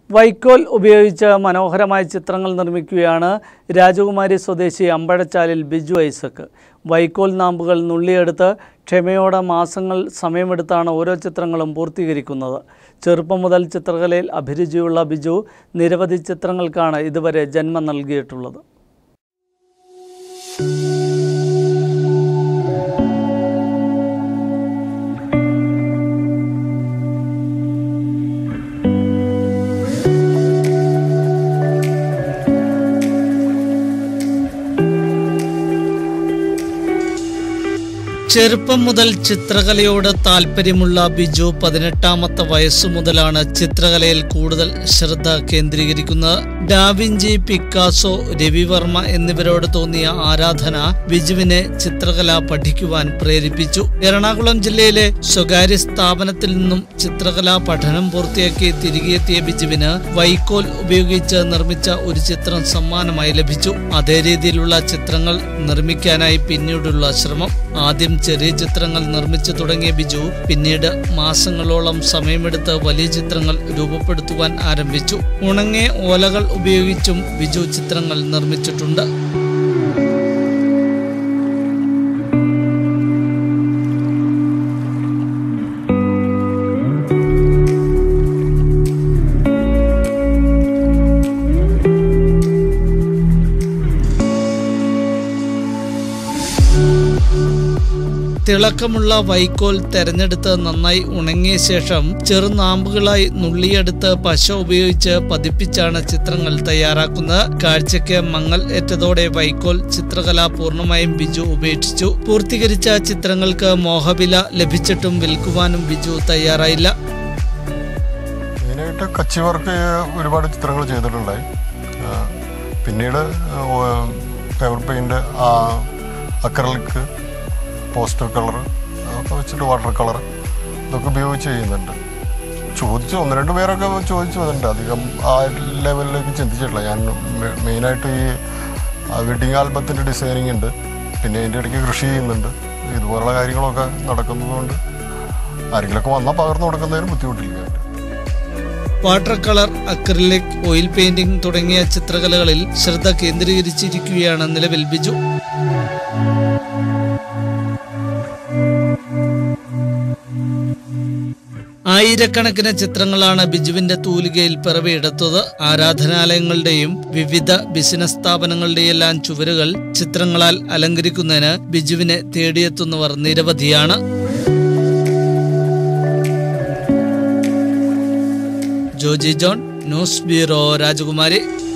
വൈക്കോൽ ഉപയോഗിച്ച് മനോഹരമായ ചിത്രങ്ങൾ നിർമ്മിക്കുകയാണ് രാജകുമാരി സ്വദേശി അമ്പഴച്ചാലിൽ ബിജു ഐസക്ക് വൈക്കോൽ നാമ്പുകൾ നുള്ളിയെടുത്ത് ക്ഷമയോടെ മാസങ്ങൾ സമയമെടുത്താണ് ഓരോ ചിത്രങ്ങളും പൂർത്തീകരിക്കുന്നത് ചെറുപ്പം മുതൽ ചിത്രകലയിൽ അഭിരുചിയുള്ള ബിജു നിരവധി ചിത്രങ്ങൾക്കാണ് ഇതുവരെ ജന്മം നൽകിയിട്ടുള്ളത് ചെറുപ്പം മുതൽ ചിത്രകലയോട് താല്പര്യമുള്ള ബിജു പതിനെട്ടാമത്തെ വയസ്സു മുതലാണ് ചിത്രകലയിൽ കൂടുതൽ ശ്രദ്ധ കേന്ദ്രീകരിക്കുന്നത് ഡാവിഞ്ചി പിക്കാസോ രവിവർമ്മ എന്നിവരോട് തോന്നിയ ആരാധന ബിജുവിനെ ചിത്രകല പഠിക്കുവാൻ പ്രേരിപ്പിച്ചു എറണാകുളം ജില്ലയിലെ സ്വകാര്യ സ്ഥാപനത്തിൽ നിന്നും ചിത്രകലാ പഠനം പൂർത്തിയാക്കി തിരികെ എത്തിയ ബിജുവിന് വൈക്കോൽ ഉപയോഗിച്ച് നിർമ്മിച്ച ഒരു ചിത്രം സമ്മാനമായി ലഭിച്ചു അതേ രീതിയിലുള്ള ചിത്രങ്ങൾ നിർമ്മിക്കാനായി പിന്നീടുള്ള ശ്രമം ആദ്യം ചെറിയ ചിത്രങ്ങൾ നിർമ്മിച്ചു തുടങ്ങിയ ബിജു പിന്നീട് മാസങ്ങളോളം സമയമെടുത്ത് വലിയ ചിത്രങ്ങൾ രൂപപ്പെടുത്തുവാൻ ആരംഭിച്ചു ഉണങ്ങിയ ഓലകൾ ഉപയോഗിച്ചും ബിജു ചിത്രങ്ങൾ നിർമ്മിച്ചിട്ടുണ്ട് തിളക്കമുള്ള വൈക്കോൽ തെരഞ്ഞെടുത്ത് നന്നായി ഉണങ്ങിയ ശേഷം ചെറുനാമ്പുകളായി നുള്ളിയെടുത്ത് പശ ഉപയോഗിച്ച് പതിപ്പിച്ചാണ് ചിത്രങ്ങൾ തയ്യാറാക്കുന്നത് കാഴ്ചയ്ക്ക് മങ്ങൽ ഏറ്റതോടെ വൈക്കോൽ ചിത്രകല പൂർണ്ണമായും ബിജു ഉപേക്ഷിച്ചു പൂർത്തീകരിച്ച ചിത്രങ്ങൾക്ക് മോഹവില ലഭിച്ചിട്ടും വിൽക്കുവാനും ബിജു തയ്യാറായില്ല മെയിനായിട്ട് കച്ചി വർക്ക് ഒരുപാട് ചിത്രങ്ങൾ ചെയ്തിട്ടുണ്ടായി ആ, പിന്നീട് paper paint acrylic poster colour അതൊക്കെ വെച്ചിട്ട് വാട്ടർ കളർ ഇതൊക്കെ ഉപയോഗിച്ച് ചെയ്യുന്നുണ്ട് ചോദിച്ചു ഒന്ന് രണ്ട് പേരൊക്കെ ചോദിച്ചു വന്നിട്ടുണ്ട് അധികം ആ ലെവലിലേക്ക് ചിന്തിച്ചിട്ടില്ല ഞാൻ മെ- മെയിനായിട്ട് ഈ വെഡിങ് ആൽബത്തിൻ്റെ ഡിസൈനിങ് ഉണ്ട് പിന്നെ അതിൻ്റെ ഇടയ്ക്ക് കൃഷി ചെയ്യുന്നുണ്ട് ഇതുപോലുള്ള കാര്യങ്ങളൊക്കെ നടക്കുന്നതുകൊണ്ട് ആരെങ്കിലുമൊക്കെ വന്നാൽ പകർന്നു കൊടുക്കുന്നതിന് ബുദ്ധിമുട്ടില്ല water colour acrylic oil painting തുടങ്ങിയ ചിത്രകലകളിൽ ശ്രദ്ധ കേന്ദ്രീകരിച്ചിരിക്കുകയാണ് നിലവിൽ ബിജു ആയിരക്കണക്കിന് ചിത്രങ്ങളാണ് ബിജുവിന്റെ തൂലികയിൽ പിറവിയെടുത്തത് ആരാധനാലയങ്ങളുടെയും വിവിധ ബിസിനസ് സ്ഥാപനങ്ങളുടെയെല്ലാം ചുവരുകൾ ചിത്രങ്ങളാൽ അലങ്കരിക്കുന്നതിന് ബിജുവിനെ തേടിയെത്തുന്നവർ നിരവധിയാണ് ജോജി ജോൺ ന്യൂസ് ബ്യൂറോ രാജകുമാരി